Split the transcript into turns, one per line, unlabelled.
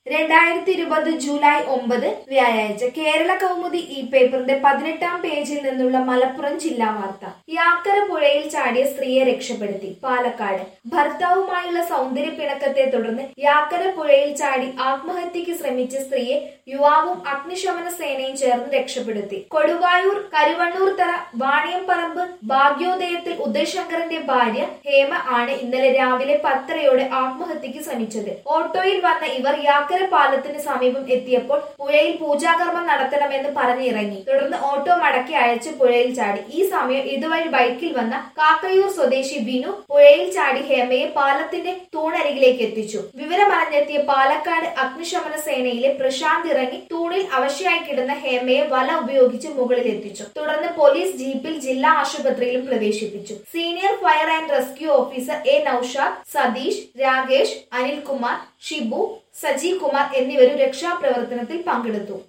രണ്ടായിരത്തി ഇരുപത് ജൂലൈ ഒമ്പത് വ്യാഴാഴ്ച കേരള കൗമുദി ഈ പേപ്പറിന്റെ പതിനെട്ടാം പേജിൽ നിന്നുള്ള മലപ്പുറം ജില്ലാ വാർത്ത യാക്കര പുഴയിൽ ചാടിയ സ്ത്രീയെ രക്ഷപ്പെടുത്തി പാലക്കാട് ഭർത്താവുമായുള്ള സൗന്ദര്യ പിണക്കത്തെ തുടർന്ന് യാക്കര പുഴയിൽ ചാടി ആത്മഹത്യക്ക് ശ്രമിച്ച സ്ത്രീയെ യുവാവും അഗ്നിശമന സേനയും ചേർന്ന് രക്ഷപ്പെടുത്തി കൊടുവായൂർ കരുവണ്ണൂർ തറ വാണിയംപറമ്പ് ഭാഗ്യോദയത്തിൽ ഉദയശങ്കറിന്റെ ഭാര്യ ഹേമ ആണ് ഇന്നലെ രാവിലെ പത്തരയോടെ ആത്മഹത്യക്ക് ശ്രമിച്ചത് ഓട്ടോയിൽ വന്ന ഇവർ യാക്കര പാലത്തിന് സമീപം എത്തിയപ്പോൾ പുഴയിൽ പൂജാകർമ്മം നടത്തണമെന്ന് പറഞ്ഞിറങ്ങി തുടർന്ന് ഓട്ടോ മടക്കി അയച്ച് പുഴയിൽ ചാടി ഈ സമയം ഇതുവഴി ബൈക്കിൽ വന്ന കാക്കയൂർ സ്വദേശി ബിനു പുഴയിൽ ചാടി ഹേമയെ പാലത്തിന്റെ തൂണരികിലേക്ക് എത്തിച്ചു വിവരമറിഞ്ഞെത്തിയ പാലക്കാട് അഗ്നിശമന സേനയിലെ പ്രശാന്ത് ഇറങ്ങി തൂണിൽ അവശയായി കിടന്ന ഹേമയെ വല ഉപയോഗിച്ച് മുകളിൽ എത്തിച്ചു തുടർന്ന് പോലീസ് ജീപ്പിൽ ജില്ലാ ആശുപത്രിയിലും പ്രവേശിപ്പിച്ചു senior fire and rescue officer A Naushad Satheesh Rakesh Anilkumar Shibu Saji Kumar എന്നിവരും രക്ഷാപ്രവർത്തനത്തിൽ പങ്കെടുത്തു